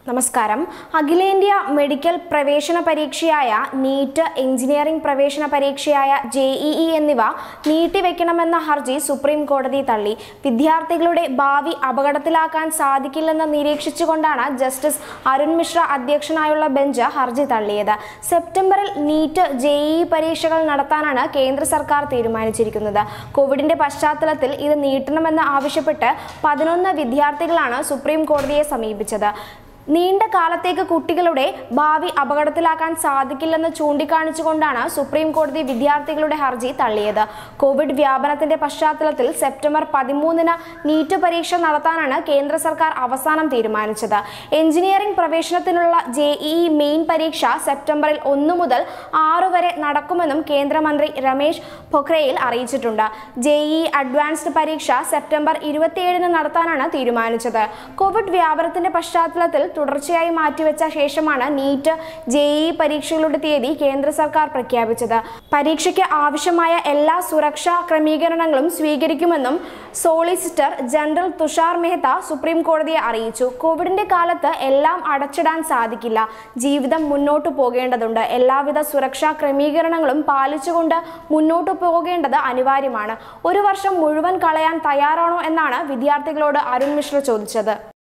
നമസ്കാരം അഖിലേന്ത്യാ മെഡിക്കൽ പ്രവേശന പരീക്ഷയായ നീറ്റ് എഞ്ചിനീയറിംഗ് പ്രവേശന പരീക്ഷയായ ജെ എന്നിവ നീട്ടിവെക്കണമെന്ന ഹർജി സുപ്രീം കോടതി തള്ളി വിദ്യാർത്ഥികളുടെ ഭാവി അപകടത്തിലാക്കാൻ സാധിക്കില്ലെന്ന് നിരീക്ഷിച്ചുകൊണ്ടാണ് ജസ്റ്റിസ് അരുൺ മിശ്ര അധ്യക്ഷനായുള്ള ബെഞ്ച് ഹർജി തള്ളിയത് സെപ്റ്റംബറിൽ നീറ്റ് ജെ പരീക്ഷകൾ നടത്താനാണ് കേന്ദ്ര സർക്കാർ തീരുമാനിച്ചിരിക്കുന്നത് കോവിഡിന്റെ പശ്ചാത്തലത്തിൽ ഇത് നീട്ടണമെന്ന് ആവശ്യപ്പെട്ട് പതിനൊന്ന് വിദ്യാർത്ഥികളാണ് സുപ്രീം കോടതിയെ സമീപിച്ചത് നീണ്ട കാലത്തേക്ക് കുട്ടികളുടെ ഭാവി അപകടത്തിലാക്കാൻ സാധിക്കില്ലെന്ന് ചൂണ്ടിക്കാണിച്ചുകൊണ്ടാണ് സുപ്രീം കോടതി വിദ്യാർത്ഥികളുടെ ഹർജി തള്ളിയത് കോവിഡ് വ്യാപനത്തിന്റെ പശ്ചാത്തലത്തിൽ സെപ്റ്റംബർ പതിമൂന്നിന് നീറ്റ് പരീക്ഷ നടത്താനാണ് കേന്ദ്ര സർക്കാർ അവസാനം തീരുമാനിച്ചത് എഞ്ചിനീയറിംഗ് പ്രവേശനത്തിനുള്ള ജെ മെയിൻ പരീക്ഷ സെപ്റ്റംബറിൽ ഒന്നു മുതൽ ആറ് വരെ നടക്കുമെന്നും കേന്ദ്രമന്ത്രി രമേശ് പൊഖ്രയിൽ അറിയിച്ചിട്ടുണ്ട് ജെ അഡ്വാൻസ്ഡ് പരീക്ഷ സെപ്റ്റംബർ ഇരുപത്തിയേഴിന് നടത്താനാണ് തീരുമാനിച്ചത് കോവിഡ് വ്യാപനത്തിന്റെ പശ്ചാത്തലത്തിൽ തുടർച്ചയായി മാറ്റിവെച്ച ശേഷമാണ് നീറ്റ് ജെ പരീക്ഷകളുടെ തീയതി കേന്ദ്ര സർക്കാർ പ്രഖ്യാപിച്ചത് പരീക്ഷയ്ക്ക് ആവശ്യമായ എല്ലാ സുരക്ഷാ ക്രമീകരണങ്ങളും സ്വീകരിക്കുമെന്നും solicitor general Tushar Mehta supreme കോടതിയെ അറിയിച്ചു കോവിഡിന്റെ കാലത്ത് എല്ലാം അടച്ചിടാൻ സാധിക്കില്ല ജീവിതം മുന്നോട്ടു പോകേണ്ടതുണ്ട് എല്ലാവിധ സുരക്ഷാ ക്രമീകരണങ്ങളും പാലിച്ചുകൊണ്ട് മുന്നോട്ടു പോകേണ്ടത് അനിവാര്യമാണ് ഒരു വർഷം മുഴുവൻ കളയാൻ തയ്യാറാണോ എന്നാണ് വിദ്യാർത്ഥികളോട് അരുൺ മിശ്ര ചോദിച്ചത്